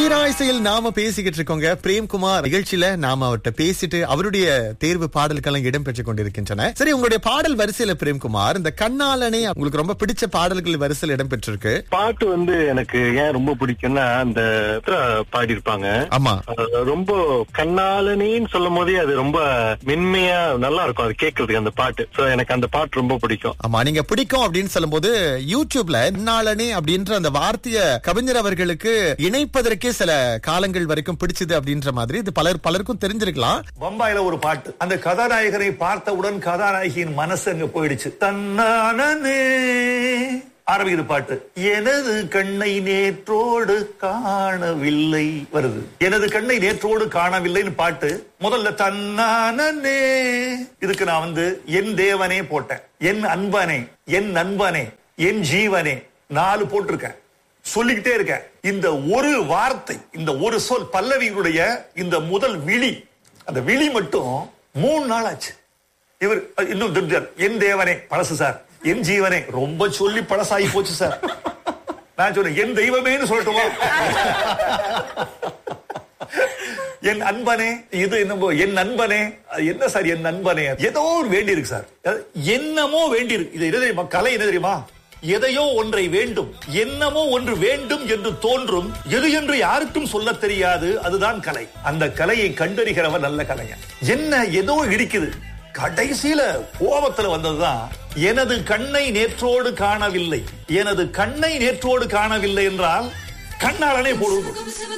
தீராய்சையில் நாம பேசிக்கிட்டு இருக்கோங்க பிரேம்குமார் நிகழ்ச்சியில நாம அவர்கிட்ட பேசிட்டு அவருடைய தேர்வு பாடல்களும் இடம் பெற்றுக் கொண்டிருக்கின்றன சரி உங்களுடைய பாடல் வரிசையில பிரேம்குமார் இந்த கண்ணாலனே உங்களுக்கு ரொம்ப பிடிச்ச பாடல்கள் வரிசையில் இடம் பெற்றிருக்கு பாட்டு வந்து எனக்கு ஏன் ரொம்ப பிடிக்கும்னா அந்த பாடி இருப்பாங்க ஆமா ரொம்ப கண்ணாலனின்னு சொல்லும் போதே அது ரொம்ப மென்மையா நல்லா இருக்கும் அது கேட்கறதுக்கு அந்த பாட்டு சோ எனக்கு அந்த பாட்டு ரொம்ப பிடிக்கும் ஆமா நீங்க பிடிக்கும் அப்படின்னு சொல்லும்போது யூடியூப்ல கண்ணாலனே அப்படின்ற அந்த வார்த்தைய கவிஞர் அவர்களுக்கு இணைப்பதற்கே சில காலங்கள் வரைக்கும் பிடிச்சது அப்படின்ற மாதிரி இது பலர் பலருக்கும் தெரிஞ்சிருக்கலாம் பம்பாயில ஒரு பாட்டு அந்த கதாநாயகனை பார்த்தவுடன் கதாநாயகியின் மனசு அங்க போயிடுச்சு தன்னானே ஆரம்பிக்குது பாட்டு எனது கண்ணை நேற்றோடு காணவில்லை வருது எனது கண்ணை நேற்றோடு காணவில்லைன்னு பாட்டு முதல்ல தன்னானே இதுக்கு நான் வந்து என் தேவனே போட்டேன் என் அன்பனே என் நண்பனே என் ஜீவனே நாலு போட்டிருக்கேன் சொல்லிக்கிட்டே இருக்கேன் இந்த ஒரு வார்த்தை இந்த ஒரு சொல் பல்லவியினுடைய இந்த முதல் விழி அந்த விழி மட்டும் மூணு நாள் ஆச்சு இவர் இன்னும் தெரிஞ்சார் என் தேவனே பழசு சார் என் ஜீவனே ரொம்ப சொல்லி பழசாகி போச்சு சார் நான் சொன்னேன் என் தெய்வமேன்னு சொல்லட்டுமா என் அன்பனே இது என்னமோ என் நண்பனே அது என்ன சார் என் நண்பனே ஏதோ ஒரு வேண்டி இருக்கு சார் அது என்னமோ வேண்டி இருக்கு இது என்ன தெரியுமா கலை என்ன தெரியுமா எதையோ ஒன்றை வேண்டும் என்னமோ ஒன்று வேண்டும் என்று தோன்றும் எது என்று யாருக்கும் சொல்ல தெரியாது அதுதான் கலை அந்த கலையை கண்டறிகிறவன் நல்ல கலைஞன் என்ன ஏதோ இடிக்குது கடைசியில கோபத்துல வந்ததுதான் எனது கண்ணை நேற்றோடு காணவில்லை எனது கண்ணை நேற்றோடு காணவில்லை என்றால் கண்ணாளனே போடுவோம்